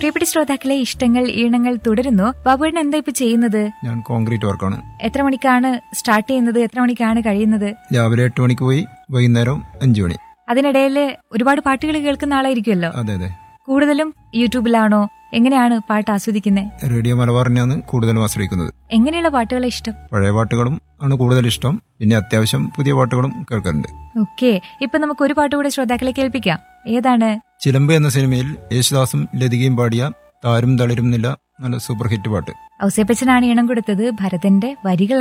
പ്രിയപ്പെട്ട ശ്രോതാക്കളെ ഇഷ്ടങ്ങൾ ഈണങ്ങൾ തുടരുന്നു ബാബുവേട്ടൻ എന്താ ഇപ്പൊ ചെയ്യുന്നത് ഞാൻ കോൺക്രീറ്റ് വർക്കാണ് എത്ര മണിക്കാണ് സ്റ്റാർട്ട് ചെയ്യുന്നത് എത്ര മണിക്കാണ് കഴിയുന്നത് രാവിലെ എട്ട് മണിക്ക് പോയി വൈകുന്നേരം അഞ്ചു മണി അതിനിടയിൽ ഒരുപാട് പാട്ടുകൾ കേൾക്കുന്ന ആളായിരിക്കുമല്ലോ അതെ അതെ കൂടുതലും യൂട്യൂബിലാണോ എങ്ങനെയാണ് പാട്ട് ആസ്വദിക്കുന്നത് റേഡിയോ മലബാറിനെയാണ് കൂടുതലും ആശ്രയിക്കുന്നത് എങ്ങനെയുള്ള പാട്ടുകളെ ഇഷ്ടം പഴയ പാട്ടുകളും ആണ് കൂടുതൽ ഇഷ്ടം പിന്നെ അത്യാവശ്യം പുതിയ പാട്ടുകളും കേൾക്കാറുണ്ട് ഓക്കെ ഇപ്പൊ നമുക്ക് ഒരു പാട്ട് കൂടെ ശ്രോതാക്കളെ കേൾപ്പിക്കാം ഏതാണ് ചിലമ്പ് എന്ന സിനിമയിൽ യേശുദാസും ലതികയും പാടിയ താരും തളിരും നില നല്ല സൂപ്പർ ഹിറ്റ് പാട്ട് ഔസേപ്പച്ചനാണ് ഈണം കൊടുത്തത് ഭരതന്റെ വരികൾ